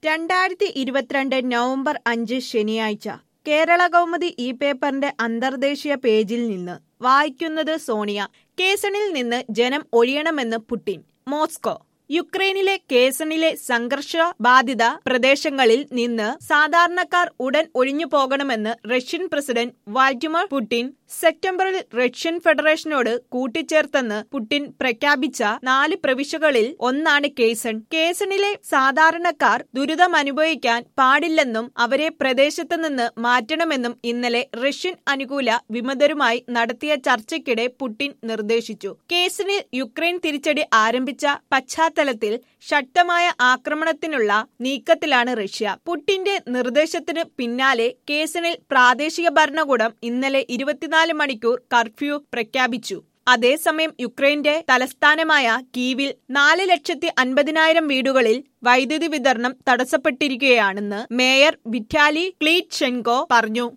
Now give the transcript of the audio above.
രണ്ടായിരത്തി ഇരുപത്തിരണ്ട് നവംബർ അഞ്ച് ശനിയാഴ്ച കേരള കൗമുദി ഈ പേപ്പറിന്റെ അന്തർദേശീയ പേജിൽ നിന്ന് വായിക്കുന്നത് സോണിയ കേസണിൽ നിന്ന് ജനം ഒഴിയണമെന്ന് പുടിൻ മോസ്കോ യുക്രൈനിലെ കേസണിലെ സംഘർഷ ബാധിത പ്രദേശങ്ങളിൽ നിന്ന് സാധാരണക്കാർ ഉടൻ ഒഴിഞ്ഞു പോകണമെന്ന് റഷ്യൻ പ്രസിഡന്റ് വ്ളാഡിമിർ പുടിൻ സെപ്റ്റംബറിൽ റഷ്യൻ ഫെഡറേഷനോട് കൂട്ടിച്ചേർത്തെന്ന് പുടിൻ പ്രഖ്യാപിച്ച നാല് പ്രവിശ്യകളിൽ ഒന്നാണ് കേസൺ കേസണിലെ സാധാരണക്കാർ ദുരിതം അനുഭവിക്കാൻ പാടില്ലെന്നും അവരെ പ്രദേശത്ത് നിന്ന് മാറ്റണമെന്നും ഇന്നലെ റഷ്യൻ അനുകൂല വിമതരുമായി നടത്തിയ ചർച്ചയ്ക്കിടെ പുടിൻ നിർദ്ദേശിച്ചു കേസണിൽ യുക്രൈൻ തിരിച്ചടി ആരംഭിച്ച പശ്ചാത്തലത്തിൽ ശക്തമായ ആക്രമണത്തിനുള്ള നീക്കത്തിലാണ് റഷ്യ പുടിന്റെ നിർദ്ദേശത്തിന് പിന്നാലെ കേസണിൽ പ്രാദേശിക ഭരണകൂടം ഇന്നലെ ഇരുപത്തിനാല് മണിക്കൂർ കർഫ്യൂ പ്രഖ്യാപിച്ചു അതേസമയം യുക്രൈന്റെ തലസ്ഥാനമായ കീവിൽ നാല് ലക്ഷത്തി അൻപതിനായിരം വീടുകളിൽ വൈദ്യുതി വിതരണം തടസ്സപ്പെട്ടിരിക്കുകയാണെന്ന് മേയർ വിറ്റാലി ക്ലീറ്റ്ഷെൻകോ പറഞ്ഞു